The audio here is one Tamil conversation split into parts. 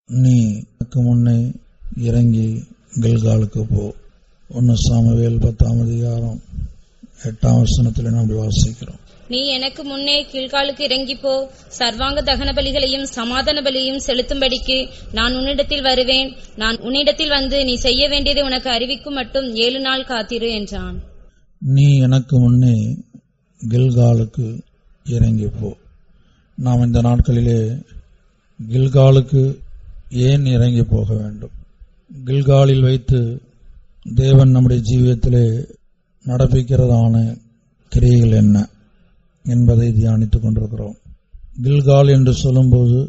நீ எனக்கு முன்னே இறங்கி கில்காலுக்கு போ ஒன்னு சாமுவேல் பத்தாம் அதிகாரம் எட்டாம் வசனத்தில் நாம் வாசிக்கிறோம் நீ எனக்கு முன்னே கீழ்காலுக்கு இறங்கிப் போ சர்வாங்க தகன பலிகளையும் சமாதான பலியையும் செலுத்தும்படிக்கு நான் உன்னிடத்தில் வருவேன் நான் உன்னிடத்தில் வந்து நீ செய்ய வேண்டியதை உனக்கு அறிவிக்கும் மட்டும் ஏழு நாள் காத்திரு என்றான் நீ எனக்கு முன்னே கில்காலுக்கு இறங்கி போ நாம் இந்த நாட்களிலே கில்காலுக்கு ஏன் இறங்கி போக வேண்டும் கில்காலில் வைத்து தேவன் நம்முடைய ஜீவியத்திலே நடப்பிக்கிறதான கிரியைகள் என்ன என்பதை தியானித்துக் கொண்டிருக்கிறோம் கில்கால் என்று சொல்லும்போது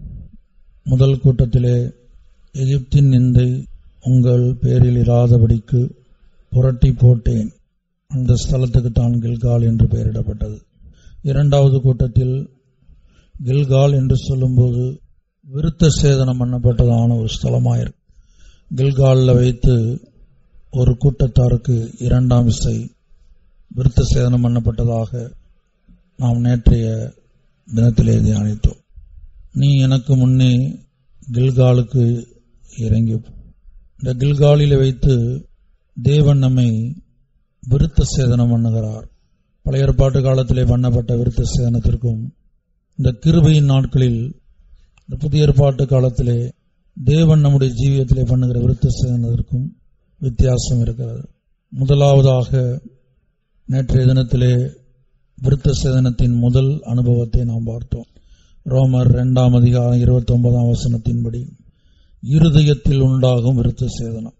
முதல் கூட்டத்திலே எகிப்தின் நிந்தை உங்கள் பேரில் இராதபடிக்கு புரட்டி போட்டேன் அந்த ஸ்தலத்துக்கு தான் கில்கால் என்று பெயரிடப்பட்டது இரண்டாவது கூட்டத்தில் கில்கால் என்று சொல்லும்போது விருத்த சேதனம் பண்ணப்பட்டதான ஒரு ஸ்தலமாயிருக்கு கில்காலில் வைத்து ஒரு கூட்டத்தாருக்கு இரண்டாம் விசை விருத்த சேதனம் பண்ணப்பட்டதாக நாம் நேற்றைய தினத்திலே தியானித்தோம் நீ எனக்கு முன்னே கில்காலுக்கு இறங்கி போ. இந்த கில்காலில் வைத்து தேவன் நம்மை விருத்த சேதனம் பண்ணுகிறார் பழைய ஏற்பாட்டு காலத்திலே பண்ணப்பட்ட விருத்த சேதனத்திற்கும் இந்த கிருபையின் நாட்களில் இந்த புதிய ஏற்பாட்டு காலத்திலே தேவன் நம்முடைய ஜீவியத்திலே பண்ணுகிற விருத்த சேதனத்திற்கும் வித்தியாசம் இருக்கிறது முதலாவதாக நேற்றைய தினத்திலே விருத்த சேதனத்தின் முதல் அனுபவத்தை நாம் பார்த்தோம் ரோமர் இரண்டாம் அதிகாரம் இருபத்தி ஒன்பதாம் வசனத்தின்படி இருதயத்தில் உண்டாகும் விருத்த சேதனம்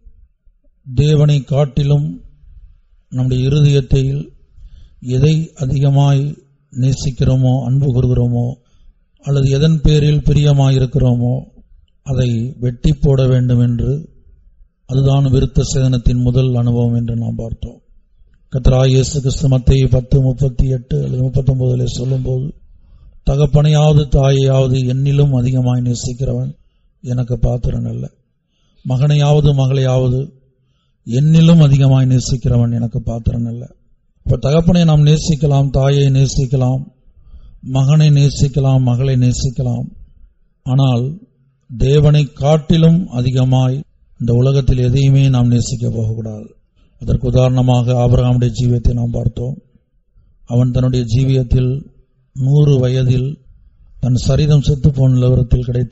தேவனை காட்டிலும் நம்முடைய இருதயத்தில் எதை அதிகமாய் நேசிக்கிறோமோ அன்பு கூறுகிறோமோ அல்லது எதன் பேரில் பிரியமாயிருக்கிறோமோ அதை வெட்டி போட வேண்டும் என்று அதுதான் விருத்த சேதனத்தின் முதல் அனுபவம் என்று நாம் பார்த்தோம் கத்ரா இயேசு கிறிஸ்து மத்திய பத்து முப்பத்தி எட்டு அல்லது முப்பத்தொன்பதுல சொல்லும்போது தகப்பனையாவது தாயையாவது என்னிலும் அதிகமாய் நேசிக்கிறவன் எனக்கு பாத்திரன் அல்ல மகனையாவது மகளையாவது என்னிலும் அதிகமாய் நேசிக்கிறவன் எனக்கு பாத்திரன் அல்ல இப்ப தகப்பனை நாம் நேசிக்கலாம் தாயை நேசிக்கலாம் மகனை நேசிக்கலாம் மகளை நேசிக்கலாம் ஆனால் தேவனை காட்டிலும் அதிகமாய் இந்த உலகத்தில் எதையுமே நாம் நேசிக்க போகக்கூடாது அதற்கு உதாரணமாக ஆபிரகாமுடைய ஜீவியத்தை நாம் பார்த்தோம் அவன் தன்னுடைய ஜீவியத்தில் நூறு வயதில் தன் சரிதம் செத்து போன நிலவரத்தில் கிடைத்த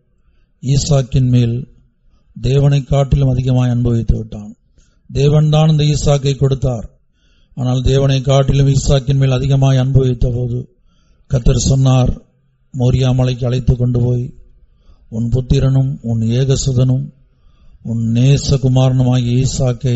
ஈசாக்கின் மேல் தேவனை காட்டிலும் அதிகமாய் அனுபவித்து விட்டான் தேவன்தான் இந்த ஈசாக்கை கொடுத்தார் ஆனால் தேவனை காட்டிலும் ஈசாக்கின் மேல் அதிகமாய் அனுபவித்த போது கத்தர் சொன்னார் மோரியா மலைக்கு அழைத்து கொண்டு போய் உன் புத்திரனும் உன் ஏகசுதனும் உன் நேசகுமாரனுமாகிய ஈசாக்கை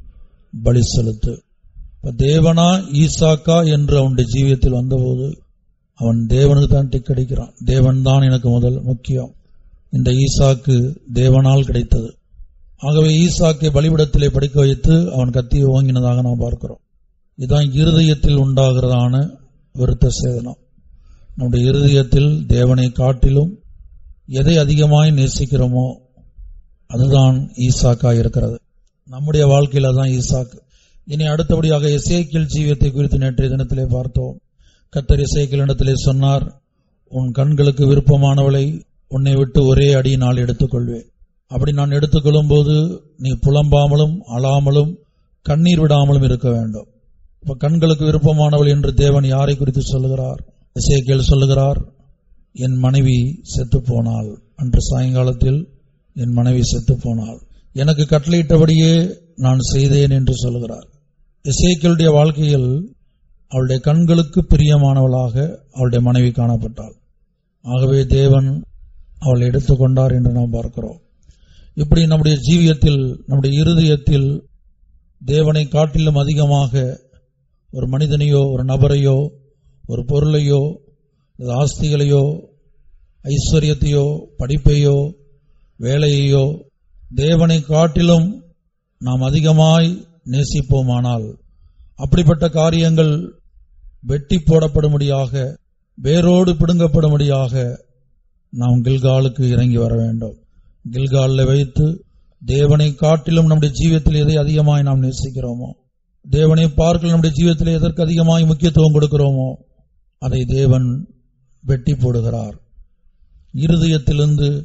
பலி செலுத்து இப்ப தேவனா ஈசாக்கா என்று அவனுடைய ஜீவியத்தில் வந்தபோது அவன் தேவனுக்கு தான் டிக் அடிக்கிறான் தேவன் தான் எனக்கு முதல் முக்கியம் இந்த ஈசாக்கு தேவனால் கிடைத்தது ஆகவே ஈசாக்கை பலிபிடத்திலே படிக்க வைத்து அவன் கத்தியை ஓங்கினதாக நாம் பார்க்கிறோம் இதுதான் இருதயத்தில் உண்டாகிறதான விருத்த சேதனம் நம்முடைய இருதயத்தில் தேவனை காட்டிலும் எதை அதிகமாய் நேசிக்கிறோமோ அதுதான் ஈசாக்கா இருக்கிறது நம்முடைய வாழ்க்கையில தான் ஈசாக்கு இனி அடுத்தபடியாக இசைக்கியல் ஜீவியத்தை குறித்து நேற்றைய தினத்திலே பார்த்தோம் கத்தர் இசைக்கியல் இடத்திலே சொன்னார் உன் கண்களுக்கு விருப்பமானவளை உன்னை விட்டு ஒரே அடியினால் எடுத்துக்கொள்வேன் அப்படி நான் எடுத்துக்கொள்ளும் போது நீ புலம்பாமலும் அழாமலும் கண்ணீர் விடாமலும் இருக்க வேண்டும் இப்ப கண்களுக்கு விருப்பமானவள் என்று தேவன் யாரை குறித்து சொல்லுகிறார் இசைக்கியல் சொல்லுகிறார் என் மனைவி செத்து போனாள் அன்று சாயங்காலத்தில் என் மனைவி செத்து போனாள் எனக்கு கட்டளையிட்டபடியே நான் செய்தேன் என்று சொல்லுகிறார் இசைக்கியலுடைய வாழ்க்கையில் அவளுடைய கண்களுக்கு பிரியமானவளாக அவளுடைய மனைவி காணப்பட்டாள் ஆகவே தேவன் அவளை எடுத்துக்கொண்டார் என்று நாம் பார்க்கிறோம் இப்படி நம்முடைய ஜீவியத்தில் நம்முடைய இருதயத்தில் தேவனை காட்டிலும் அதிகமாக ஒரு மனிதனையோ ஒரு நபரையோ ஒரு பொருளையோ அல்லது ஆஸ்திகளையோ ஐஸ்வர்யத்தையோ படிப்பையோ வேலையையோ தேவனை காட்டிலும் நாம் அதிகமாய் நேசிப்போமானால் அப்படிப்பட்ட காரியங்கள் வெட்டி போடப்படும்படியாக வேரோடு பிடுங்கப்படும்படியாக நாம் கில்காலுக்கு இறங்கி வர வேண்டும் கில்காலில் வைத்து தேவனை காட்டிலும் நம்முடைய ஜீவியத்தில் எதை அதிகமாய் நாம் நேசிக்கிறோமோ தேவனை பார்க்கல நம்முடைய ஜீவியத்தில் எதற்கு அதிகமாய் முக்கியத்துவம் கொடுக்கிறோமோ அதை தேவன் வெட்டி போடுகிறார் இருதயத்திலிருந்து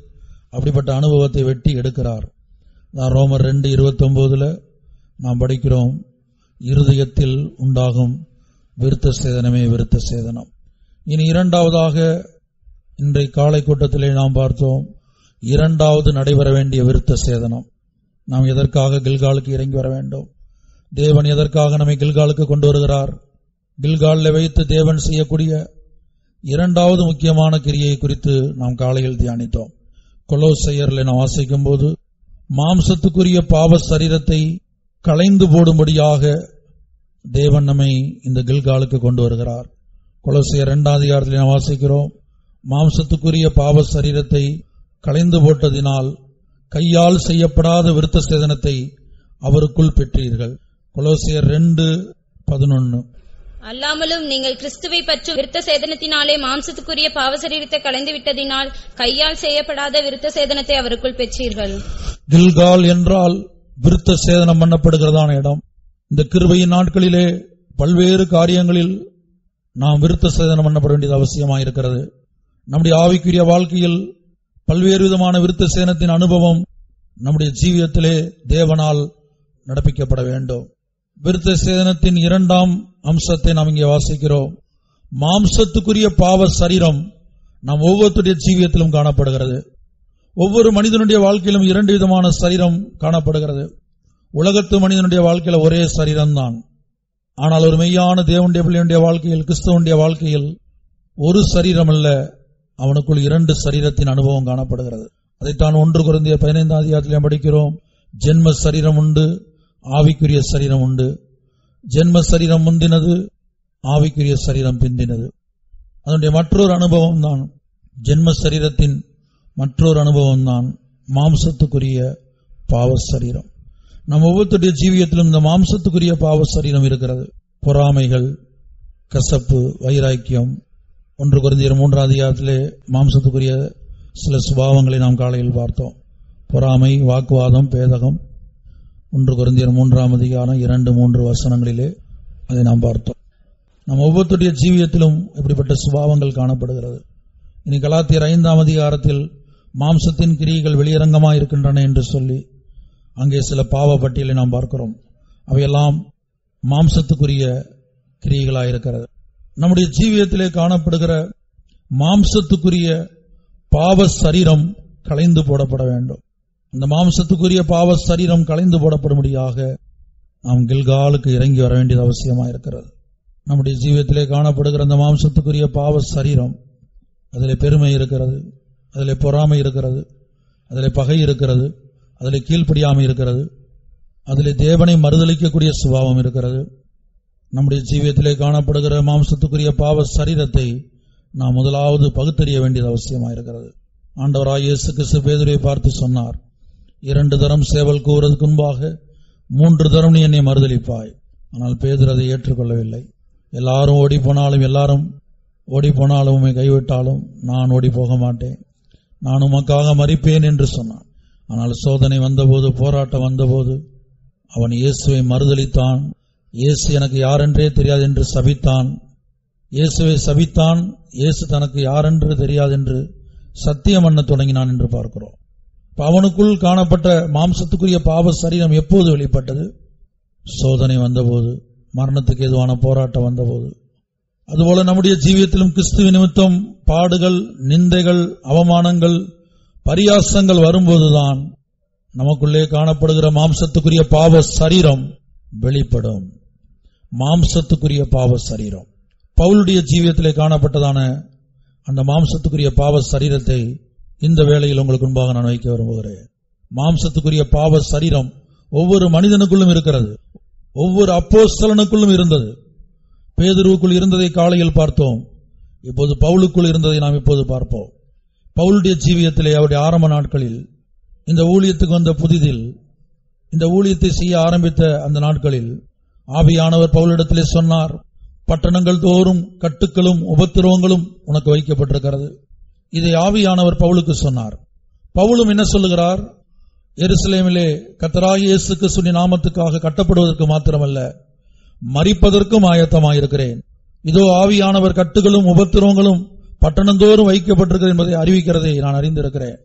அப்படிப்பட்ட அனுபவத்தை வெட்டி எடுக்கிறார் நான் ரோமர் ரெண்டு இருபத்தொன்பதுல நாம் படிக்கிறோம் இருதயத்தில் உண்டாகும் விருத்த சேதனமே விருத்த சேதனம் இனி இரண்டாவதாக இன்றைய காலை கூட்டத்திலே நாம் பார்த்தோம் இரண்டாவது நடைபெற வேண்டிய விருத்த சேதனம் நாம் எதற்காக கில்காலுக்கு இறங்கி வர வேண்டும் தேவன் எதற்காக நம்மை கில்காலுக்கு கொண்டு வருகிறார் கில்காலில் வைத்து தேவன் செய்யக்கூடிய இரண்டாவது முக்கியமான கிரியை குறித்து நாம் காலையில் தியானித்தோம் கொலோசையரில் நாம் வாசிக்கும் போது மாம்சத்துக்குரிய பாவ சரீரத்தை களைந்து போடும்படியாக தேவன் நம்மை இந்த கில்காலுக்கு கொண்டு வருகிறார் கொலோசையர் இரண்டாம் அதிகாரத்தில் நாம் வாசிக்கிறோம் மாம்சத்துக்குரிய பாவ சரீரத்தை களைந்து போட்டதினால் கையால் செய்யப்படாத விருத்த சேதனத்தை அவருக்குள் பெற்றீர்கள் கொலோசியர் ரெண்டு பதினொன்னு அல்லாமலும் நீங்கள் கிறிஸ்துவை பற்றும் விருத்த சேதனத்தினாலே மாம்சத்துக்குரிய பாவ சரீரத்தை கலைந்து விட்டதினால் கையால் செய்யப்படாத விருத்த சேதனத்தை அவருக்குள் பெற்றீர்கள் கில்கால் என்றால் விருத்த சேதனம் பண்ணப்படுகிறதான இடம் இந்த கிருபையின் நாட்களிலே பல்வேறு காரியங்களில் நாம் விருத்த சேதனம் பண்ணப்பட வேண்டியது அவசியமாயிருக்கிறது நம்முடைய ஆவிக்குரிய வாழ்க்கையில் பல்வேறு விதமான விருத்த சேதனத்தின் அனுபவம் நம்முடைய ஜீவியத்திலே தேவனால் நடப்பிக்கப்பட வேண்டும் விருத்த சேதனத்தின் இரண்டாம் அம்சத்தை நாம் இங்கே வாசிக்கிறோம் மாம்சத்துக்குரிய பாவ சரீரம் நாம் ஒவ்வொருத்தருடைய ஜீவியத்திலும் காணப்படுகிறது ஒவ்வொரு மனிதனுடைய வாழ்க்கையிலும் இரண்டு விதமான சரீரம் காணப்படுகிறது உலகத்து மனிதனுடைய வாழ்க்கையில ஒரே சரீரம்தான் ஆனால் ஒரு மெய்யான தேவனுடைய பிள்ளையுடைய வாழ்க்கையில் கிறிஸ்தவனுடைய வாழ்க்கையில் ஒரு சரீரம் அல்ல அவனுக்குள் இரண்டு சரீரத்தின் அனுபவம் காணப்படுகிறது அதைத்தான் ஒன்று குறைந்திய பதினைந்தாம் அதிகாரத்திலே படிக்கிறோம் ஜென்ம சரீரம் உண்டு ஆவிக்குரிய சரீரம் உண்டு ஜென்ம சரீரம் முந்தினது ஆவிக்குரிய சரீரம் பிந்தினது அதனுடைய மற்றொரு அனுபவம் தான் ஜென்ம சரீரத்தின் மற்றொரு அனுபவம் தான் மாம்சத்துக்குரிய பாவ சரீரம் நம் ஒவ்வொருத்தருடைய ஜீவியத்திலும் இந்த மாம்சத்துக்குரிய பாவ சரீரம் இருக்கிறது பொறாமைகள் கசப்பு வைராக்கியம் ஒன்று குறைந்தியர் மூன்றாம் அதிகாரத்திலே மாம்சத்துக்குரிய சில சுபாவங்களை நாம் காலையில் பார்த்தோம் பொறாமை வாக்குவாதம் பேதகம் ஒன்று குறைந்தியர் மூன்றாம் அதிகாரம் இரண்டு மூன்று வசனங்களிலே அதை நாம் பார்த்தோம் நம் ஒவ்வொருத்தருடைய ஜீவியத்திலும் இப்படிப்பட்ட சுபாவங்கள் காணப்படுகிறது இனி கலாத்தியர் ஐந்தாம் அதிகாரத்தில் மாம்சத்தின் கிரியைகள் வெளியரங்கமாக இருக்கின்றன என்று சொல்லி அங்கே சில பாவ பட்டியலை நாம் பார்க்கிறோம் அவையெல்லாம் மாம்சத்துக்குரிய கிரியைகளாயிருக்கிறது நம்முடைய ஜீவியத்திலே காணப்படுகிற மாம்சத்துக்குரிய பாவ சரீரம் களைந்து போடப்பட வேண்டும் அந்த மாம்சத்துக்குரிய பாவ சரீரம் களைந்து போடப்படும்படியாக நாம் கில்காலுக்கு இறங்கி வர வேண்டியது அவசியமாக இருக்கிறது நம்முடைய ஜீவியத்திலே காணப்படுகிற அந்த மாம்சத்துக்குரிய பாவ சரீரம் அதில் பெருமை இருக்கிறது அதில் பொறாமை இருக்கிறது அதில் பகை இருக்கிறது அதில் கீழ்ப்படியாமை இருக்கிறது அதில் தேவனை மறுதளிக்கக்கூடிய சுபாவம் இருக்கிறது நம்முடைய ஜீவியத்திலே காணப்படுகிற மாம்சத்துக்குரிய பாவ சரீரத்தை நாம் முதலாவது பகுத்தறிய வேண்டியது அவசியமாக இருக்கிறது ஆண்டவராய் இயேசு கிறிஸ்து பேதுரை பார்த்து சொன்னார் இரண்டு தரம் சேவல் கூறுவதற்கு முன்பாக மூன்று தரம் நீ என்னை மறுதளிப்பாய் ஆனால் பேதர் அதை ஏற்றுக்கொள்ளவில்லை எல்லாரும் ஓடி போனாலும் எல்லாரும் ஓடி போனாலும் உம்மை கைவிட்டாலும் நான் ஓடி போக மாட்டேன் நான் உமக்காக மறிப்பேன் என்று சொன்னான் ஆனால் சோதனை வந்தபோது போராட்டம் வந்தபோது அவன் இயேசுவை மறுதளித்தான் இயேசு எனக்கு யாரென்றே தெரியாது என்று சபித்தான் இயேசுவை சபித்தான் இயேசு தனக்கு யாரென்று தெரியாது என்று சத்தியம் பண்ண தொடங்கினான் என்று பார்க்கிறோம் அவனுக்குள் காணப்பட்ட மாம்சத்துக்குரிய பாவ சரீரம் எப்போது வெளிப்பட்டது சோதனை வந்தபோது மரணத்துக்கு எதுவான போராட்டம் வந்தபோது அதுபோல நம்முடைய ஜீவியத்திலும் கிறிஸ்துவ நிமித்தம் பாடுகள் நிந்தைகள் அவமானங்கள் பரியாசங்கள் வரும்போதுதான் நமக்குள்ளே காணப்படுகிற மாம்சத்துக்குரிய பாவ சரீரம் வெளிப்படும் மாம்சத்துக்குரிய பாவ சரீரம் பவுலுடைய ஜீவியத்திலே காணப்பட்டதான அந்த மாம்சத்துக்குரிய பாவ சரீரத்தை இந்த வேளையில் உங்களுக்கு முன்பாக நான் வைக்க விரும்புகிறேன் மாம்சத்துக்குரிய பாவ சரீரம் ஒவ்வொரு மனிதனுக்குள்ளும் இருக்கிறது ஒவ்வொரு அப்போஸ்தலனுக்குள்ளும் இருந்தது பேதுருவுக்குள் இருந்ததை காலையில் பார்த்தோம் இப்போது பவுலுக்குள் இருந்ததை நாம் இப்போது பார்ப்போம் பவுலுடைய ஜீவியத்திலே அவருடைய ஆரம்ப நாட்களில் இந்த ஊழியத்துக்கு வந்த புதிதில் இந்த ஊழியத்தை செய்ய ஆரம்பித்த அந்த நாட்களில் ஆவியானவர் பவுலிடத்திலே சொன்னார் பட்டணங்கள் தோறும் கட்டுக்களும் உபத்திரவங்களும் உனக்கு வைக்கப்பட்டிருக்கிறது இதை ஆவியானவர் பவுலுக்கு சொன்னார் பவுலும் என்ன சொல்லுகிறார் எருசலேமிலே கத்தராகி இயேசு கிறிஸ்துவின் நாமத்துக்காக கட்டப்படுவதற்கு மாத்திரமல்ல மறிப்பதற்கும் ஆயத்தமாயிருக்கிறேன் இதோ ஆவியானவர் கட்டுகளும் உபத்திரவங்களும் பட்டணந்தோறும் வைக்கப்பட்டிருக்கிறது என்பதை அறிவிக்கிறதை நான் அறிந்திருக்கிறேன்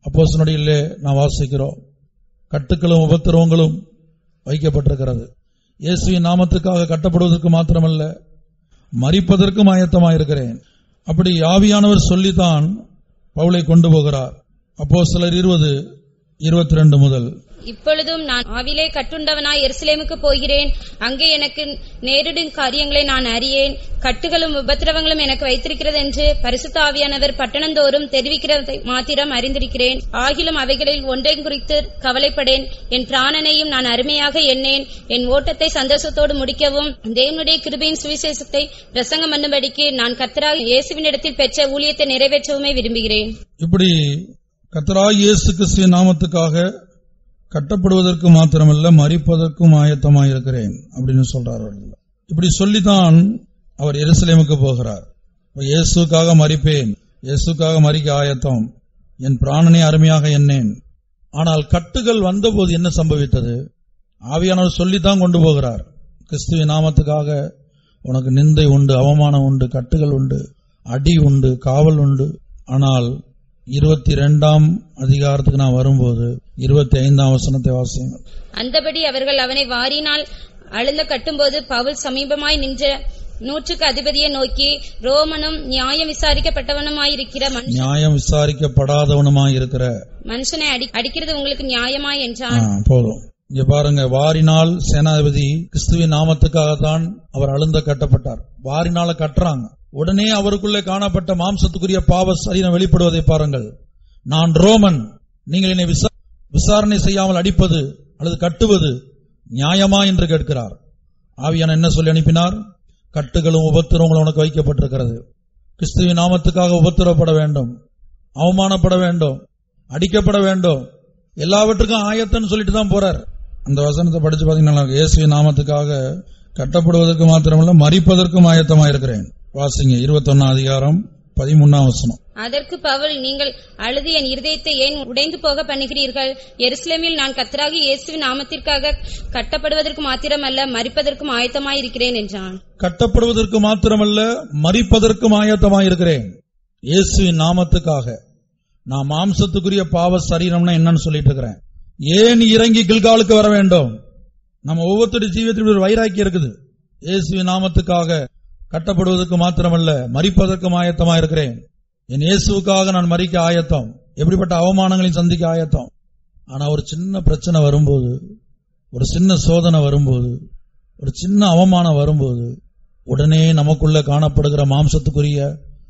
அப்போஸ்தலனுடையிலே நாம் வாசிக்கிறோம் கட்டுக்களும் உபத்திரவங்களும் வைக்கப்பட்டிருக்கிறது இயேசுவின் நாமத்துக்காக கட்டப்படுவதற்கு மாத்திரமல்ல மறிப்பதற்கும் ஆயத்தமாயிருக்கிறேன் அப்படி ஆவியானவர் சொல்லித்தான் பவுலை கொண்டு போகிறார் அப்போ சிலர் இருபது இருபத்தி ரெண்டு முதல் இப்பொழுதும் நான் ஆவிலே கட்டுண்டவனாய் எருசலேமுக்கு போகிறேன் அங்கே எனக்கு நேரிடும் காரியங்களை நான் அறியேன் கட்டுகளும் உபத்திரவங்களும் எனக்கு வைத்திருக்கிறது என்று பரிசுத்த ஆவியானவர் பட்டணந்தோறும் தெரிவிக்கிறதை மாத்திரம் அறிந்திருக்கிறேன் ஆகிலும் அவைகளில் ஒன்றையும் குறித்து கவலைப்படேன் என் பிராணனையும் நான் அருமையாக எண்ணேன் என் ஓட்டத்தை சந்தோஷத்தோடு முடிக்கவும் தேவனுடைய கிருபையின் சுவிசேஷத்தை பிரசங்கம் பண்ணும்படிக்கு நான் கத்தராக இயேசுவினிடத்தில் பெற்ற ஊழியத்தை நிறைவேற்றவுமே விரும்புகிறேன் இப்படி கத்தராய் இயேசு கிறிஸ்துவின் நாமத்துக்காக கட்டப்படுவதற்கு மாத்திரமல்ல மறிப்பதற்கும் ஆயத்தமாயிருக்கிறேன் அப்படின்னு சொல்றார் அவர்கள். இப்படி சொல்லித்தான் அவர் எருசலேமுக்கு போகிறார் இப்ப இயேசுக்காக மறிப்பேன் இயேசுக்காக மறிக்க ஆயத்தம் என் பிராணனை அருமையாக எண்ணேன் ஆனால் கட்டுகள் வந்தபோது என்ன சம்பவித்தது ஆவியானவர் சொல்லித்தான் கொண்டு போகிறார் கிறிஸ்துவின் நாமத்துக்காக உனக்கு நிந்தை உண்டு அவமானம் உண்டு கட்டுகள் உண்டு அடி உண்டு காவல் உண்டு ஆனால் இருபத்தி ரெண்டாம் அதிகாரத்துக்கு நான் வரும்போது இருபத்தி ஐந்தாம் வசனத்தை வாசியுங்கள் அந்தபடி அவர்கள் அவனை வாரினால் அழுந்த கட்டும்போது பவுல் சமீபமாய் நின்ற நூற்றுக்கு அதிபதியை நோக்கி ரோமனும் நியாயம் விசாரிக்கப்பட்டவனுமாயிருக்கிற மனுஷ- நியாயம் விசாரிக்கப்படாதவனுமாய் இருக்கிற மனுஷனை அடி- அடிக்கிறது உங்களுக்கு நியாயமா ஆ, என்றான் போதும் இங்க பாருங்க வாரினால் சேனாதிபதி கிறிஸ்துவின் நாமத்துக்காகத்தான் அவர் அழுந்த கட்டப்பட்டார் வாரினால கட்டுறாங்க உடனே அவருக்குள்ளே காணப்பட்ட மாம்சத்துக்குரிய பாவ சரீரம் வெளிப்படுவதை பாருங்கள் நான் ரோமன் நீங்கள் என்னை விசா- விசாரணை செய்யாமல் அடிப்பது அல்லது கட்டுவது நியாயமா என்று கேட்கிறார் ஆவியான என்ன சொல்லி அனுப்பினார் கட்டுகளும் உபத்திரவங்களும் உனக்கு வைக்கப்பட்டிருக்கிறது கிறிஸ்துவின் நாமத்துக்காக உபத்திரப்பட வேண்டும் அவமானப்பட வேண்டும் அடிக்கப்பட வேண்டும் எல்லாவற்றுக்கும் ஆயத்தம்னு சொல்லிட்டு தான் போறார் அந்த வசனத்தை படிச்சு பாத்தீங்கன்னா இயேசுவின் நாமத்துக்காக கட்டப்படுவதற்கு மாத்திரமல்ல மறிப்பதற்கும் ஆயத்தமா இருக்கிறேன் வாசிங்க இருபத்தொன்னாம் அதிகாரம் பதிமூணாம் வசனம் அதற்கு பவுல் நீங்கள் அழுது என் இருதயத்தை ஏன் உடைந்து போக பண்ணுகிறீர்கள் எருசலேமில் நான் கத்தராக இயேசுவின் நாமத்திற்காக கட்டப்படுவதற்கு மாத்திரமல்ல மறிப்பதற்கும் ஆயத்தமாயிருக்கிறேன் என்றான் கட்டப்படுவதற்கு மாத்திரமல்ல மறிப்பதற்கும் ஆயத்தமாயிருக்கிறேன் இயேசுவின் நாமத்துக்காக நான் மாம்சத்துக்குரிய பாவ சரீரம்னா என்னன்னு சொல்லிட்டு இருக்கிறேன் ஏன் இறங்கி கில்காலுக்கு வர வேண்டும் நம்ம ஒவ்வொருத்தருடைய ஜீவியத்தில் ஒரு வைராக்கியம் இருக்குது இயேசுவின் நாமத்துக்காக கட்டப்படுவதற்கு மாத்திரமல்ல மறிப்பதற்கும் ஆயத்தமா இருக்கிறேன் என் இயேசுவுக்காக நான் மறிக்க ஆயத்தம் எப்படிப்பட்ட அவமானங்களையும் சந்திக்க ஆயத்தம் ஆனா ஒரு சின்ன பிரச்சனை வரும்போது ஒரு சின்ன சோதனை வரும்போது ஒரு சின்ன அவமானம் வரும்போது உடனே நமக்குள்ள காணப்படுகிற மாம்சத்துக்குரிய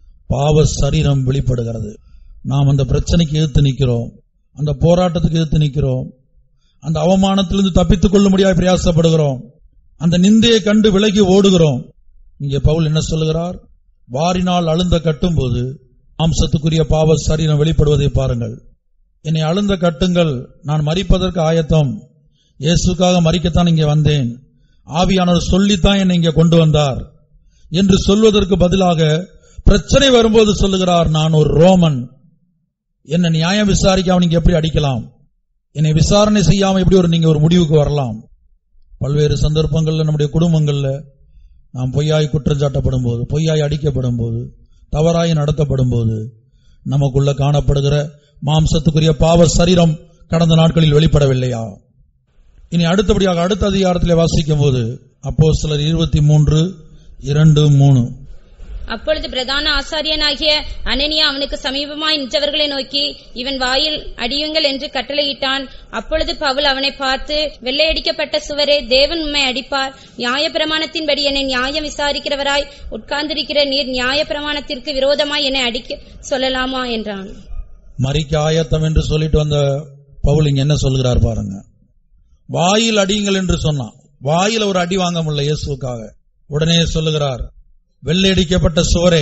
பாவ சரீரம் வெளிப்படுகிறது நாம் அந்த பிரச்சனைக்கு எதிர்த்து நிற்கிறோம் அந்த போராட்டத்துக்கு எதிர்த்து நிற்கிறோம் அந்த அவமானத்திலிருந்து தப்பித்துக் கொள்ள முடியாது பிரயாசப்படுகிறோம் அந்த நிந்தையை கண்டு விலகி ஓடுகிறோம் இங்கே பவுல் என்ன சொல்லுகிறார் வாரினால் அழுந்த கட்டும்போது மாம்சத்துக்குரிய பாவ சரீரம் வெளிப்படுவதை பாருங்கள் என்னை அழுந்த கட்டுங்கள் நான் மறிப்பதற்கு ஆயத்தம் இயேசுக்காக மறிக்கத்தான் இங்கே வந்தேன் ஆவியானவர் சொல்லித்தான் என்னை இங்கே கொண்டு வந்தார் என்று சொல்வதற்கு பதிலாக பிரச்சனை வரும்போது சொல்லுகிறார் நான் ஒரு ரோமன் என்ன நியாயம் விசாரிக்காம நீங்க எப்படி அடிக்கலாம் என்னை விசாரணை செய்யாம எப்படி ஒரு நீங்க ஒரு முடிவுக்கு வரலாம் பல்வேறு சந்தர்ப்பங்கள்ல நம்முடைய குடும்பங்கள்ல நாம் பொய்யாய் குற்றஞ்சாட்டப்படும் போது பொய்யாய் அடிக்கப்படும் போது தவறாய் நடத்தப்படும் போது நமக்குள்ள காணப்படுகிற மாம்சத்துக்குரிய பாவ சரீரம் கடந்த நாட்களில் வெளிப்படவில்லையா இனி அடுத்தபடியாக அடுத்த அதிகாரத்திலே வாசிக்கும் போது அப்போ சிலர் இருபத்தி மூன்று இரண்டு மூணு அப்பொழுது பிரதான ஆசாரியனாகிய அனனியா அவனுக்கு சமீபமாய் நின்றவர்களை நோக்கி இவன் வாயில் அடியுங்கள் என்று கட்டளையிட்டான் அப்பொழுது பவுல் அவனை பார்த்து வெள்ளையடிக்கப்பட்ட சுவரே தேவன் உம்மை அடிப்பார் நியாயப்பிரமாணத்தின்படி என்னை நியாயம் விசாரிக்கிறவராய் உட்கார்ந்திருக்கிற நீர் நியாயப்பிரமாணத்திற்கு விரோதமாய் என்னை அடிக்க சொல்லலாமா என்றான் மறிக்க ஆயத்தம் என்று சொல்லிட்டு வந்த பவுல் இங்க என்ன சொல்கிறார் பாருங்க வாயில் அடியுங்கள் என்று சொன்னான் வாயில ஒரு அடி வாங்க முடியல இயேசுக்காக உடனே சொல்லுகிறார் வெள்ளையடிக்கப்பட்ட சுவரே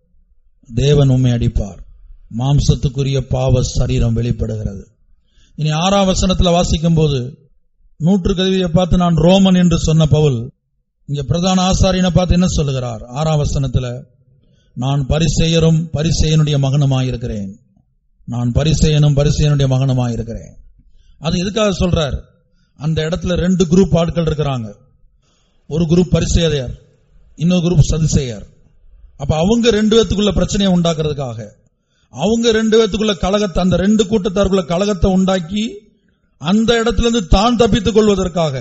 தேவன் உண்மை அடிப்பார் மாம்சத்துக்குரிய பாவ சரீரம் வெளிப்படுகிறது இனி ஆறாம் வசனத்துல வாசிக்கும் போது நூற்று கதவியை பார்த்து நான் ரோமன் என்று சொன்ன பவுல் இங்க பிரதான ஆசாரியனை பார்த்து என்ன சொல்லுகிறார் ஆறாம் வசனத்துல நான் பரிசெயரும் பரிசெயனுடைய மகனுமாயிருக்கிறேன் நான் பரிசெயனும் பரிசெயனுடைய மகனுமாயிருக்கிறேன் அது எதுக்காக சொல்றார் அந்த இடத்துல ரெண்டு குரூப் ஆட்கள் இருக்கிறாங்க ஒரு குரூப் பரிசெயர் இன்னொரு குரூப் சதிசெயர் அப்ப அவங்க ரெண்டு பேத்துக்குள்ள பிரச்சனையை உண்டாக்குறதுக்காக அவங்க ரெண்டு பேத்துக்குள்ள கலகத்தை அந்த ரெண்டு கூட்டத்தாருக்குள்ள கலகத்தை உண்டாக்கி அந்த இடத்துல இருந்து தான் தப்பித்துக் கொள்வதற்காக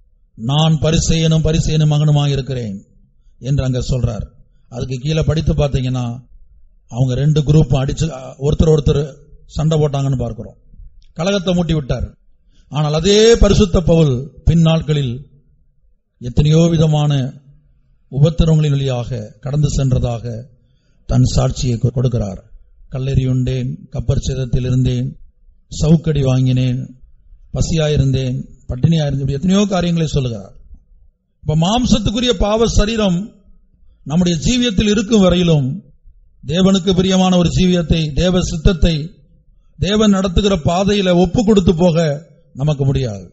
நான் பரிசெயனும் பரிசெயனும் மகனுமாக இருக்கிறேன் என்று அங்க சொல்றார் அதுக்கு கீழே படித்து பார்த்தீங்கன்னா அவங்க ரெண்டு குரூப்பும் அடிச்சு ஒருத்தர் ஒருத்தர் சண்டை போட்டாங்கன்னு பார்க்கிறோம் கலகத்தை மூட்டி விட்டார் ஆனால் அதே பரிசுத்த பவுல் பின் நாட்களில் எத்தனையோ விதமான உபத்திரவங்களின் வழியாக கடந்து சென்றதாக தன் சாட்சியை கொ- கொடுக்கிறார் கல்லெறியுண்டேன் கப்பர் சேதத்தில் இருந்தேன் சவுக்கடி வாங்கினேன் பசியாயிருந்தேன் பட்டினியாயிருந்தேன் இப்படி எத்தனையோ காரியங்களை சொல்லுகிறார் இப்ப மாம்சத்துக்குரிய பாவ சரீரம் நம்முடைய ஜீவியத்தில் இருக்கும் வரையிலும் தேவனுக்கு பிரியமான ஒரு ஜீவியத்தை தேவ சித்தத்தை தேவன் நடத்துகிற பாதையில ஒப்பு கொடுத்து போக நமக்கு முடியாது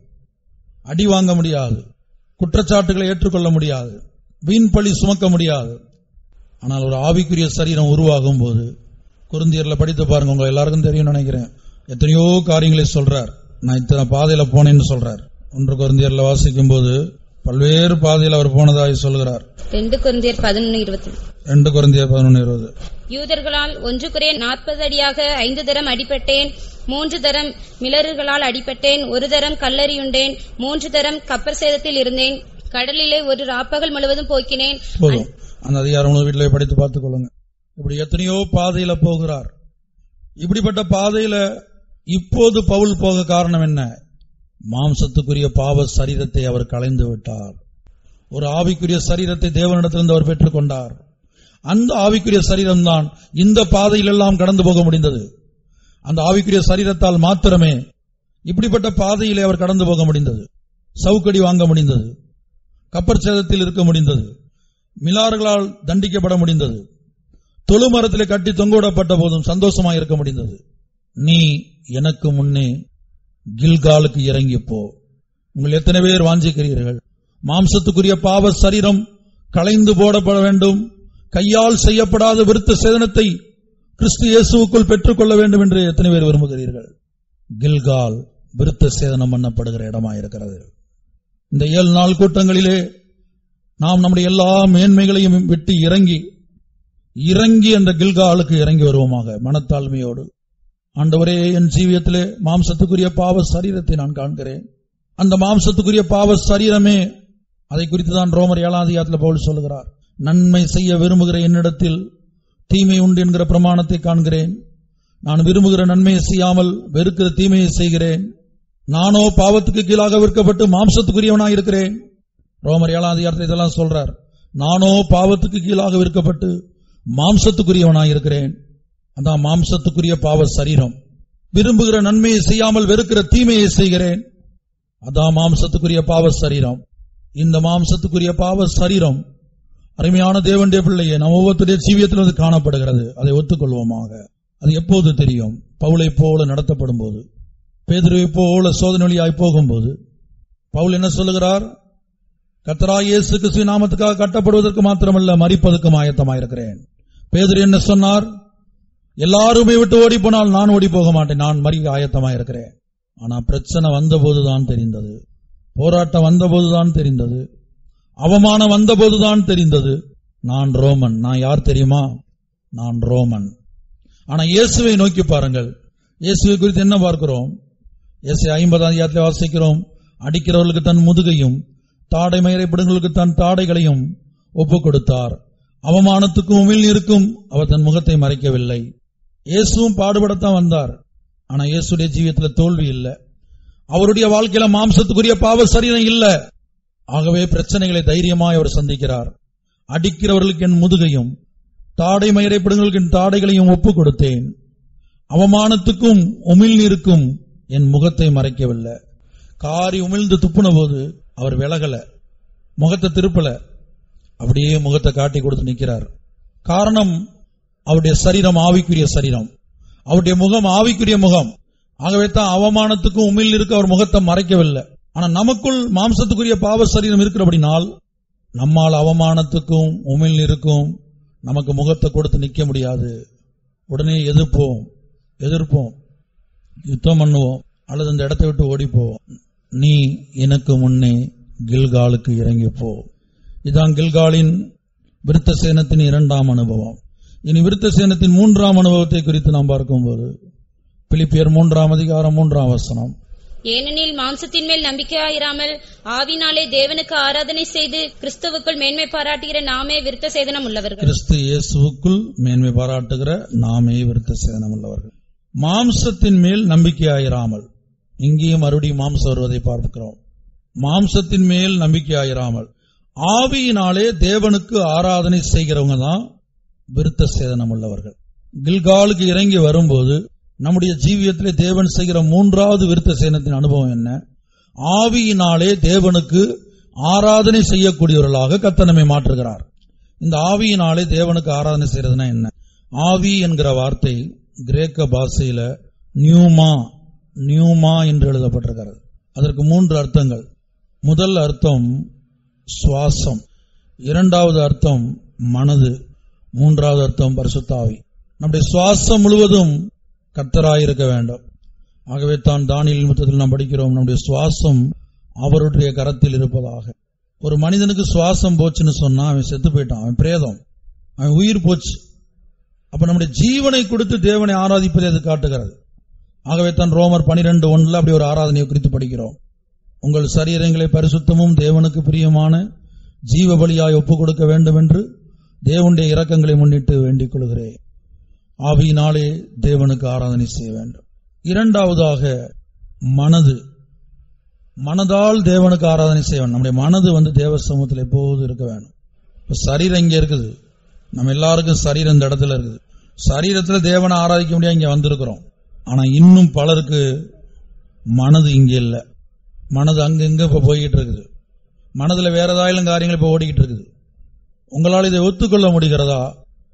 அடி வாங்க முடியாது குற்றச்சாட்டுகளை ஏற்றுக்கொள்ள முடியாது வீண் பழி சுமக்க முடியாது ஆனால் ஒரு ஆவிக்குரிய சரீரம் உருவாகும் போது குருந்தியர்ல படித்து பாருங்க உங்க எல்லாருக்கும் தெரியும் நினைக்கிறேன் எத்தனையோ காரியங்களை சொல்றார் நான் இத்தனை பாதையில போனேன்னு சொல்றார் ஒன்று குருந்தியர்ல வாசிக்கும் போது பல்வேறு பாதையில் அவர் போனதாய் சொல்கிறார் ரெண்டு குருந்தியர் பதினொன்று இருபத்தி ரெண்டு குருந்தியர் பதினொன்று இருபது யூதர்களால் ஒன்று குறைய நாற்பது அடியாக ஐந்து தரம் அடிபட்டேன் மூன்று தரம் மிளறுகளால் அடிபட்டேன் ஒரு தரம் கல்லறியுண்டேன் மூன்று தரம் கப்பர் சேதத்தில் இருந்தேன் கடலிலே ஒரு ராப்பகல் முழுவதும் போக்கினேன் போதும் அந்த அதிகாரம் வீட்டிலே படித்து பார்த்துக் கொள்ளுங்க இப்படி எத்தனையோ பாதையில போகிறார் இப்படிப்பட்ட பாதையில இப்போது பவுல் போக காரணம் என்ன மாம்சத்துக்குரிய பாவ சரீரத்தை அவர் களைந்து விட்டார் ஒரு ஆவிக்குரிய சரீரத்தை தேவனிடத்திலிருந்து அவர் பெற்றுக்கொண்டார் அந்த ஆவிக்குரிய சரீரம்தான் இந்த பாதையிலெல்லாம் கடந்து போக முடிந்தது அந்த ஆவிக்குரிய சரீரத்தால் மாத்திரமே இப்படிப்பட்ட பாதையிலே அவர் கடந்து போக முடிந்தது சவுக்கடி வாங்க முடிந்தது கப்பர் சேதத்தில் இருக்க முடிந்தது மிலார்களால் தண்டிக்கப்பட முடிந்தது தொழுமரத்திலே கட்டி தொங்கவிடப்பட்ட போதும் சந்தோஷமாக இருக்க முடிந்தது நீ எனக்கு முன்னே கில்காலுக்கு இறங்கி போ உங்கள் எத்தனை பேர் வாஞ்சிக்கிறீர்கள் மாம்சத்துக்குரிய பாவ சரீரம் களைந்து போடப்பட வேண்டும் கையால் செய்யப்படாத விருத்த சேதனத்தை கிறிஸ்து இயேசுவுக்குள் பெற்றுக்கொள்ள வேண்டும் என்று எத்தனை பேர் விரும்புகிறீர்கள் கில்கால் விருத்த சேதனம் பண்ணப்படுகிற இடமா இருக்கிறது இந்த ஏழு நாள் கூட்டங்களிலே நாம் நம்முடைய எல்லா மேன்மைகளையும் விட்டு இறங்கி இறங்கி அந்த கில்காலுக்கு இறங்கி வருவோமாக மனத்தாழ்மையோடு ஆண்டவரே என் ஜீவியத்திலே மாம்சத்துக்குரிய பாவ சரீரத்தை நான் காண்கிறேன் அந்த மாம்சத்துக்குரிய பாவ சரீரமே அதை குறித்து தான் ரோமர் ஏழாம் அதிகாரத்தில் பவுல் சொல்லுகிறார் நன்மை செய்ய விரும்புகிற என்னிடத்தில் தீமை உண்டு என்கிற பிரமாணத்தை காண்கிறேன் நான் விரும்புகிற நன்மையை செய்யாமல் வெறுக்கிற தீமையை செய்கிறேன் நானோ பாவத்துக்கு கீழாக விற்கப்பட்டு மாம்சத்துக்குரியவனாக இருக்கிறேன் ரோமர் ஏழாம் அதிகாரத்தில் இதெல்லாம் சொல்றார் நானோ பாவத்துக்கு கீழாக விற்கப்பட்டு மாம்சத்துக்குரியவனாக இருக்கிறேன் அதான் மாம்சத்துக்குரிய பாவ சரீரம் விரும்புகிற நன்மையை செய்யாமல் வெறுக்கிற தீமையை செய்கிறேன் அதான் மாம்சத்துக்குரிய பாவ சரீரம் இந்த மாம்சத்துக்குரிய பாவ சரீரம் அருமையான தேவனுடைய பிள்ளையே நம்ம ஒவ்வொருத்தருடைய ஜீவியத்தில் அது காணப்படுகிறது அதை ஒத்துக்கொள்வோமாக அது எப்போது தெரியும் பவுலை போல நடத்தப்படும் போது பேதுருவை போல சோதனை வழியாய் போகும்போது பவுல் என்ன சொல்லுகிறார் கத்தராய் இயேசு கிறிஸ்து நாமத்துக்காக கட்டப்படுவதற்கு மாத்திரமல்ல மறிப்பதற்கும் ஆயத்தமாயிருக்கிறேன் பேதுரு என்ன சொன்னார் எல்லாருமே விட்டு ஓடி போனால் நான் ஓடி போக மாட்டேன் நான் மறிக்க ஆயத்தமாயிருக்கிறேன் ஆனா பிரச்சனை வந்தபோதுதான் தெரிந்தது போராட்டம் வந்தபோதுதான் தெரிந்தது அவமானம் வந்தபோதுதான் தெரிந்தது நான் ரோமன் நான் யார் தெரியுமா நான் ரோமன் ஆனா இயேசுவை நோக்கி பாருங்கள் இயேசுவை குறித்து என்ன பார்க்கிறோம் இயேசு ஐம்பதாம் அதிகாரத்தில் வாசிக்கிறோம் அடிக்கிறவர்களுக்கு தன் முதுகையும் தாடை மயிரைப்படுங்களுக்கு தன் தாடைகளையும் ஒப்புக் கொடுத்தார் அவமானத்துக்கும் உமிழ் இருக்கும் அவர் தன் முகத்தை மறைக்கவில்லை இயேசுவும் பாடுபடத்தான் வந்தார் ஆனா இயேசுடைய ஜீவியத்தில் தோல்வி இல்லை அவருடைய வாழ்க்கையில மாம்சத்துக்குரிய பாவ சரீரம் இல்ல ஆகவே பிரச்சனைகளை தைரியமாய் அவர் சந்திக்கிறார் அடிக்கிறவர்களுக்கு என் முதுகையும் தாடை மயிரைப்படுங்களுக்கு என் தாடைகளையும் ஒப்புக் கொடுத்தேன் அவமானத்துக்கும் உமிழ்நீருக்கும் என் முகத்தை மறைக்கவில்லை காரி உமிழ்ந்து துப்புன போது அவர் விலகல முகத்தை திருப்பல அப்படியே முகத்தை காட்டி கொடுத்து நிற்கிறார் காரணம் அவருடைய சரீரம் ஆவிக்குரிய சரீரம் அவருடைய முகம் ஆவிக்குரிய முகம் ஆகவே தான் அவமானத்துக்கும் உமிழ் இருக்க அவர் முகத்தை மறைக்கவில்லை ஆனா நமக்குள் மாம்சத்துக்குரிய பாவ சரீரம் இருக்கிறபடினால் நம்மால் அவமானத்துக்கும் உமிழ் இருக்கும் நமக்கு முகத்தை கொடுத்து நிற்க முடியாது உடனே எதிர்ப்போம் எதிர்ப்போம் யுத்தம் பண்ணுவோம் அல்லது இந்த இடத்தை விட்டு ஓடி போவோம் நீ எனக்கு முன்னே கில்காலுக்கு இறங்கி போ இதான் கில்காலின் விருத்த சேனத்தின் இரண்டாம் அனுபவம் இனி விருத்த சேனத்தின் மூன்றாம் அனுபவத்தை குறித்து நாம் பார்க்கும்போது பிலிப்பியர் மூன்றாம் அதிகாரம் மூன்றாம் வசனம் ஏனெனில் மாம்சத்தின் மேல் நம்பிக்கையாயிராமல் ஆவினாலே தேவனுக்கு ஆராதனை செய்து கிறிஸ்துவுக்குள் மேன்மை பாராட்டுகிற நாமே விருத்த சேதனம் உள்ளவர்கள் கிறிஸ்து இயேசுவுக்குள் மேன்மை பாராட்டுகிற நாமே விருத்த சேதனம் உள்ளவர்கள் மாம்சத்தின் மேல் நம்பிக்கையாயிராமல் இங்கேயும் மறுபடியும் மாம்சம் வருவதை பார்க்கிறோம் மாம்சத்தின் மேல் நம்பிக்கையாயிராமல் ஆவியினாலே தேவனுக்கு ஆராதனை செய்கிறவங்க தான் விருத்த சேதனம் உள்ளவர்கள் கில்காலுக்கு இறங்கி வரும்போது நம்முடைய ஜீவியத்திலே தேவன் செய்கிற மூன்றாவது விருத்த சேனத்தின் அனுபவம் என்ன ஆவியினாலே தேவனுக்கு ஆராதனை செய்யக்கூடியவர்களாக கத்தனமை மாற்றுகிறார் இந்த ஆவியினாலே தேவனுக்கு ஆராதனை செய்யறதுனா என்ன ஆவி என்கிற வார்த்தை கிரேக்க பாஷையில நியூமா நியூமா என்று எழுதப்பட்டிருக்கிறது அதற்கு மூன்று அர்த்தங்கள் முதல் அர்த்தம் சுவாசம் இரண்டாவது அர்த்தம் மனது மூன்றாவது அர்த்தம் பரிசுத்தாவி நம்முடைய சுவாசம் முழுவதும் கர்த்தராயிருக்க வேண்டும் ஆகவே தான் தானியல் முத்தத்தில் நாம் படிக்கிறோம் நம்முடைய சுவாசம் அவருடைய கரத்தில் இருப்பதாக ஒரு மனிதனுக்கு சுவாசம் போச்சுன்னு சொன்னா அவன் செத்து போயிட்டான் அவன் பிரேதம் அவன் உயிர் போச்சு அப்ப நம்முடைய ஜீவனை கொடுத்து தேவனை ஆராதிப்பதை அது காட்டுகிறது ஆகவே தான் ரோமர் பனிரெண்டு ஒன்றுல அப்படி ஒரு ஆராதனையை குறித்து படிக்கிறோம் உங்கள் சரீரங்களை பரிசுத்தமும் தேவனுக்கு பிரியமான ஜீவ பலியாய் ஒப்புக் கொடுக்க வேண்டும் என்று தேவனுடைய இரக்கங்களை முன்னிட்டு வேண்டிக் கொள்கிறேன் ஆவியினாலே தேவனுக்கு ஆராதனை செய்ய வேண்டும் இரண்டாவதாக மனது மனதால் தேவனுக்கு ஆராதனை செய்ய வேண்டும் நம்முடைய மனது வந்து தேவ சமூகத்தில் எப்போதும் இருக்க வேண்டும் இப்ப சரீரம் இங்க இருக்குது நம்ம எல்லாருக்கும் சரீரம் இந்த இடத்துல இருக்குது சரீரத்துல தேவனை ஆராதிக்க முடியாது இங்க வந்திருக்கிறோம் ஆனா இன்னும் பலருக்கு மனது இங்க இல்ல மனது அங்க இங்க இப்ப போய்கிட்டு இருக்குது மனதுல வேற ஏதாயிலும் காரியங்கள் இப்ப ஓடிக்கிட்டு இருக்குது உங்களால் இதை ஒத்துக்கொள்ள முடிகிறதா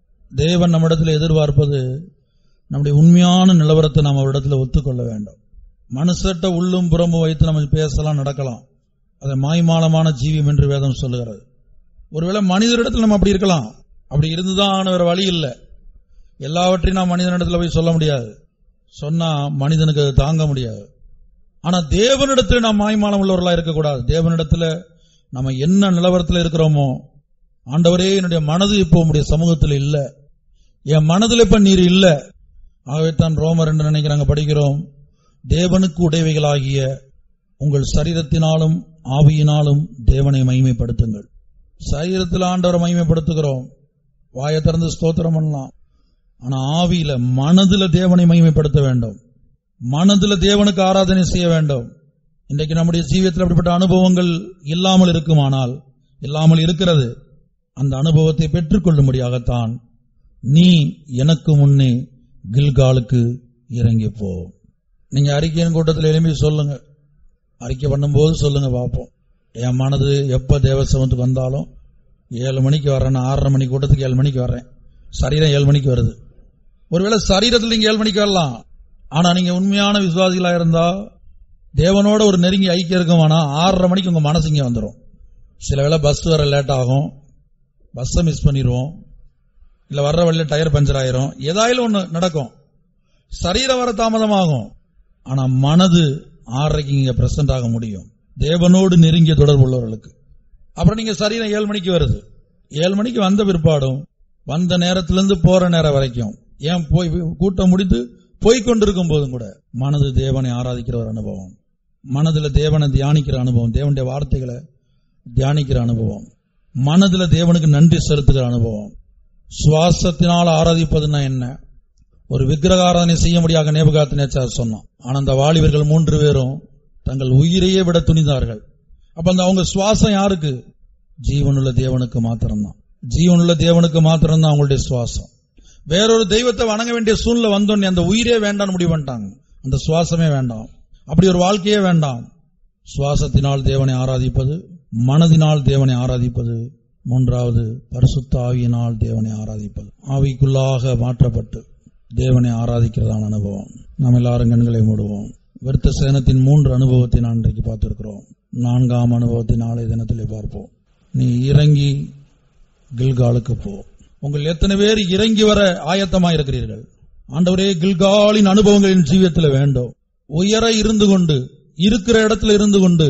தேவன் நம்மிடத்தில் எதிர்பார்ப்பது நம்முடைய உண்மையான நிலவரத்தை நாம் அவரிடத்தில் ஒத்துக்கொள்ள வேண்டும் மனுஷட்ட உள்ளும் புறமும் வைத்து நம்ம பேசலாம் நடக்கலாம் அதை மாய்மாலமான ஜீவியம் என்று வேதம் சொல்லுகிறது ஒருவேளை மனிதரிடத்தில் நம்ம அப்படி இருக்கலாம் அப்படி இருந்துதான் வேற வழி இல்லை எல்லாவற்றையும் நாம் மனிதனிடத்தில் போய் சொல்ல முடியாது சொன்னா மனிதனுக்கு அது தாங்க முடியாது ஆனா தேவனிடத்தில் நாம் மாய்மாலம் உள்ளவர்களா இருக்கக்கூடாது தேவனிடத்துல நம்ம என்ன நிலவரத்தில் இருக்கிறோமோ ஆண்டவரே என்னுடைய மனது இப்போ உங்களுடைய சமூகத்தில் இல்ல என் மனதில் இப்ப நீர் இல்ல ஆகவே தான் ரோமர் என்று நினைக்கிறாங்க படிக்கிறோம் தேவனுக்கு உடையவைகளாகிய உங்கள் சரீரத்தினாலும் ஆவியினாலும் தேவனை மகிமைப்படுத்துங்கள் சரீரத்தில் ஆண்டவரை மகிமைப்படுத்துகிறோம் வாயை திறந்து ஸ்தோத்திரம் பண்ணலாம் ஆனா ஆவியில மனதுல தேவனை மகிமைப்படுத்த வேண்டும் மனதுல தேவனுக்கு ஆராதனை செய்ய வேண்டும் இன்றைக்கு நம்முடைய ஜீவியத்தில் அப்படிப்பட்ட அனுபவங்கள் இல்லாமல் இருக்குமானால் இல்லாமல் இருக்கிறது அந்த அனுபவத்தை பெற்றுக்கொள்ளும்படியாகத்தான் நீ எனக்கு முன்னே கில்காலுக்கு இறங்கி போ நீங்க அறிக்கையின் கூட்டத்தில் எழுப்பி சொல்லுங்க அறிக்கை பண்ணும்போது சொல்லுங்க பார்ப்போம் என் மனது எப்ப தேவசமத்துக்கு வந்தாலும் ஏழு மணிக்கு வர்றேன் ஆறரை மணி கூட்டத்துக்கு ஏழு மணிக்கு வர்றேன் சரீரம் ஏழு மணிக்கு வருது ஒருவேளை சரீரத்தில் நீங்க ஏழு மணிக்கு வரலாம் ஆனா நீங்க உண்மையான விசுவாசிகளா இருந்தா தேவனோட ஒரு நெருங்கி ஐக்கியம் இருக்குமானா ஆறரை மணிக்கு உங்க மனசு இங்க வந்துடும் சில வேளை பஸ் வர லேட் ஆகும் பஸ்ஸை மிஸ் பண்ணிடுவோம் இல்ல வர்ற வழியில டயர் பஞ்சர் ஆயிரும் ஏதாயிலும் ஒண்ணு நடக்கும் சரீரம் வர தாமதமாகும் ஆனா மனது ஆறரைக்கு இங்க பிரசன்ட் ஆக முடியும் தேவனோடு நெருங்கிய தொடர்பு உள்ளவர்களுக்கு அப்புறம் நீங்க சரீரம் ஏழு மணிக்கு வருது ஏழு மணிக்கு வந்த பிற்பாடும் வந்த நேரத்திலிருந்து போற நேரம் வரைக்கும் ஏன் போய் கூட்டம் முடித்து போய் கொண்டிருக்கும் போதும் கூட மனது தேவனை ஆராதிக்கிற ஒரு அனுபவம் மனதுல தேவனை தியானிக்கிற அனுபவம் தேவனுடைய வார்த்தைகளை தியானிக்கிற அனுபவம் மனதுல தேவனுக்கு நன்றி செலுத்துகிற அனுபவம் சுவாசத்தினால் ஆராதிப்பதுன்னா என்ன ஒரு விக்கிரக ஆராதனை செய்ய முடியாத நேபகாத்து நேச்சார் சொன்னான் ஆனா அந்த வாலிபர்கள் மூன்று பேரும் தங்கள் உயிரையே விட துணிந்தார்கள் அப்ப அந்த அவங்க சுவாசம் யாருக்கு ஜீவனுள்ள தேவனுக்கு மாத்திரம்தான் ஜீவனுள்ள தேவனுக்கு மாத்திரம்தான் அவங்களுடைய சுவாசம் வேறொரு தெய்வத்தை வணங்க வேண்டிய சூழ்நிலை வந்தோடனே அந்த உயிரே வேண்டாம்னு முடிவு பண்ணிட்டாங்க அந்த சுவாசமே வேண்டாம் அப்படி ஒரு வாழ்க்கையே வேண்டாம் சுவாசத்தினால் தேவனை ஆராதிப்பது மனதினால் தேவனை ஆராதிப்பது மூன்றாவது பரிசுத்த ஆவியினால் தேவனை ஆராதிப்பது ஆவிக்குள்ளாக மாற்றப்பட்டு தேவனை ஆராதிக்கிறதான அனுபவம் நாம் எல்லாரும் கண்களை மூடுவோம் விருத்த சேனத்தின் மூன்று அனுபவத்தை நான் இன்றைக்கு பார்த்திருக்கிறோம் நான்காம் அனுபவத்தை நாளை தினத்திலே பார்ப்போம் நீ இறங்கி கில்காலுக்கு போ உங்கள் எத்தனை பேர் இறங்கி வர ஆயத்தமா இருக்கிறீர்கள் ஆண்டவரே கில்காலின் அனுபவங்களின் ஜீவியத்தில் வேண்டும் உயர இருந்து கொண்டு இருக்கிற இடத்துல இருந்து கொண்டு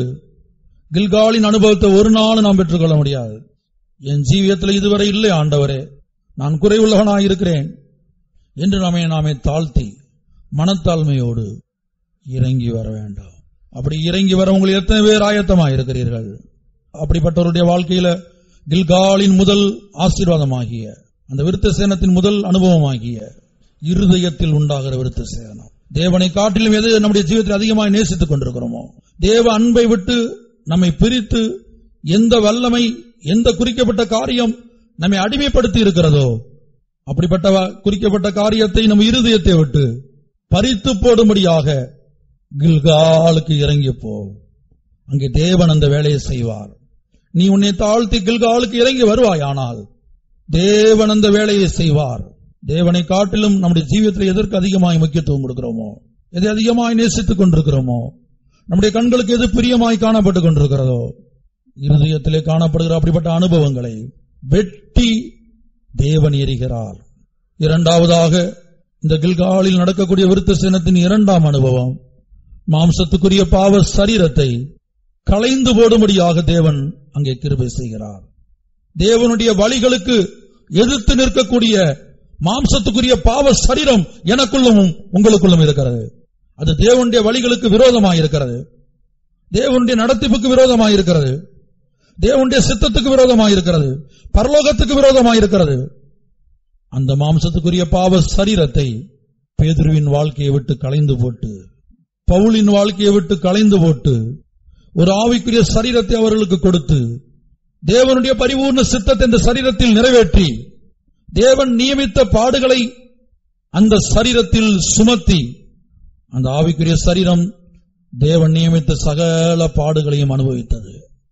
கில்காலின் அனுபவத்தை ஒரு நாள் நாம் பெற்றுக்கொள்ள முடியாது என் ஜீவியத்தில் இதுவரை இல்லை ஆண்டவரே நான் குறைவுள்ளவனாய் இருக்கிறேன் என்று நம்மை நாமே தாழ்த்தி மனத்தாழ்மையோடு இறங்கி வர வேண்டாம் அப்படி இறங்கி வர உங்களுக்கு எத்தனை பேர் ஆயத்தமாக இருக்கிறீர்கள் அப்படிப்பட்டவருடைய வாழ்க்கையில கில்காலின் முதல் ஆசீர்வாதமாகிய அந்த விருத்த சேனத்தின் முதல் அனுபவமாகிய இருதயத்தில் உண்டாகிற விருத்த சேனம் தேவனை காட்டிலும் எது நம்முடைய ஜீவிதத்தில் அதிகமாக நேசித்துக் கொண்டிருக்கிறோமோ தேவ அன்பை விட்டு நம்மை பிரித்து எந்த வல்லமை எந்த குறிக்கப்பட்ட காரியம் நம்மை அடிமைப்படுத்தி இருக்கிறதோ அப்படிப்பட்ட வ- குறிக்கப்பட்ட காரியத்தை நம் இருதயத்தை விட்டு பறித்து போடும்படியாக கில்காலுக்கு இறங்கி போ அங்கே தேவன் அந்த வேலையை செய்வார் நீ உன்னை தாழ்த்தி கில்காலுக்கு இறங்கி வருவாய் ஆனால் தேவன் அந்த வேலையை செய்வார் தேவனை காட்டிலும் நம்முடைய ஜீவியத்தில் எதற்கு அதிகமாய் முக்கியத்துவம் கொடுக்கிறோமோ எதை அதிகமாய் நேசித்துக் கொண்டிருக்கிறோமோ நம்முடைய கண்களுக்கு எது பிரியமாய் காணப்பட்டுக் கொண்டிருக்கிறதோ இருதயத்திலே காணப்படுகிற அப்படிப்பட்ட அனுபவங்களை வெட்டி தேவன் எரிகிறார் இரண்டாவதாக இந்த கில்காலில் நடக்கக்கூடிய விருத்த சேனத்தின் இரண்டாம் அனுபவம் மாம்சத்துக்குரிய பாவ சரீரத்தை களைந்து போடும்படியாக தேவன் அங்கே கிருபை செய்கிறார் தேவனுடைய வழிகளுக்கு எதிர்த்து நிற்கக்கூடிய மாம்சத்துக்குரிய பாவ சரீரம் எனக்குள்ளும் உங்களுக்குள்ளும் இருக்கிறது அது தேவனுடைய வழிகளுக்கு விரோதமாக இருக்கிறது தேவனுடைய நடத்திப்புக்கு விரோதமாக இருக்கிறது தேவனுடைய சித்தத்துக்கு விரோதமாக இருக்கிறது பரலோகத்துக்கு விரோதமாக இருக்கிறது அந்த மாம்சத்துக்குரிய பாவ சரீரத்தை பேதுருவின் வாழ்க்கையை விட்டு களைந்து போட்டு பவுலின் வாழ்க்கையை விட்டு களைந்து போட்டு ஒரு ஆவிக்குரிய சரீரத்தை அவர்களுக்கு கொடுத்து தேவனுடைய பரிபூர்ண சித்தத்தை இந்த சரீரத்தில் நிறைவேற்றி தேவன் நியமித்த பாடுகளை அந்த சரீரத்தில் சுமத்தி அந்த ஆவிக்குரிய சரீரம் தேவன் நியமித்த சகல பாடுகளையும் அனுபவித்தது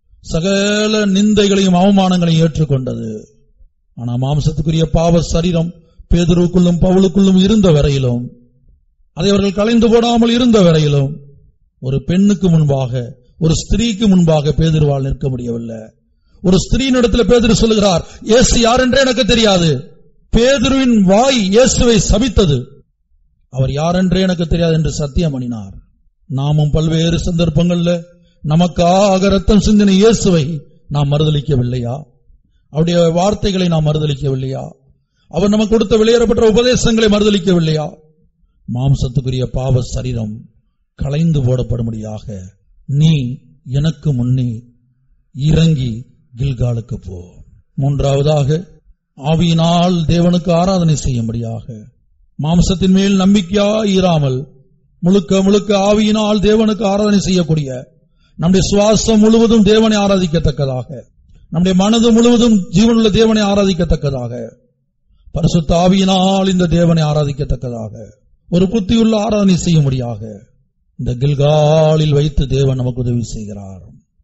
சகல நிந்தைகளையும் அவமானங்களையும் ஏற்றுக்கொண்டது ஆனா மாம்சத்துக்குரிய பாவ சரீரம் பேதுருவுக்குள்ளும் பவுலுக்குள்ளும் இருந்த வரையிலும் அதை அவர்கள் கலைந்து போடாமல் இருந்த வரையிலும் ஒரு பெண்ணுக்கு முன்பாக ஒரு ஸ்திரீக்கு முன்பாக பேதுருவால் நிற்க முடியவில்லை ஒரு ஸ்திரீனிடத்தில் பேதுரு சொல்லுகிறார் இயேசு யார் என்றே எனக்கு தெரியாது பேதுருவின் வாய் இயேசுவை சபித்தது அவர் யார் என்றே எனக்கு தெரியாது என்று சத்தியம் பண்ணினார் நாமும் பல்வேறு சந்தர்ப்பங்கள்ல நமக்காக ரத்தம் சிந்தின இயேசுவை நாம் மறுதலிக்கவில்லையா அவருடைய வார்த்தைகளை நாம் மறுதலிக்கவில்லையா அவர் நமக்கு கொடுத்த வெளியேறப்பட்ட உபதேசங்களை மறுதலிக்கவில்லையா மாம்சத்துக்குரிய பாவ சரீரம் களைந்து போடப்படும்படியாக நீ எனக்கு முன்னே இறங்கி கில்காலுக்கு போ மூன்றாவதாக ஆவியினால் தேவனுக்கு ஆராதனை செய்யும்படியாக மாம்சத்தின் மேல் நம்பிக்கையா இராமல் முழுக்க முழுக்க ஆவியினால் தேவனுக்கு ஆராதனை செய்யக்கூடிய நம்முடைய சுவாசம் முழுவதும் தேவனை ஆராதிக்கத்தக்கதாக நம்முடைய மனது முழுவதும் ஜீவனுள்ள தேவனை ஆராதிக்கத்தக்கதாக பரிசுத்த ஆவியினால் இந்த தேவனை ஆராதிக்கத்தக்கதாக ஒரு புத்தியுள்ள ஆராதனை செய்யும்படியாக இந்த கில்காலில் வைத்து தேவன் நமக்கு உதவி செய்கிறார்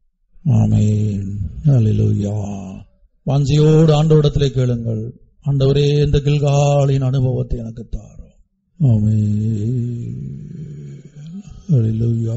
ஆமென் ஹalleluya வாஞ்சியோடு ஆண்டவரிடத்திலே கேளுங்கள் ஆண்டவரே இந்த கில்காலின் அனுபவத்தை எனக்கு தாரும் ஆமென் ஹalleluya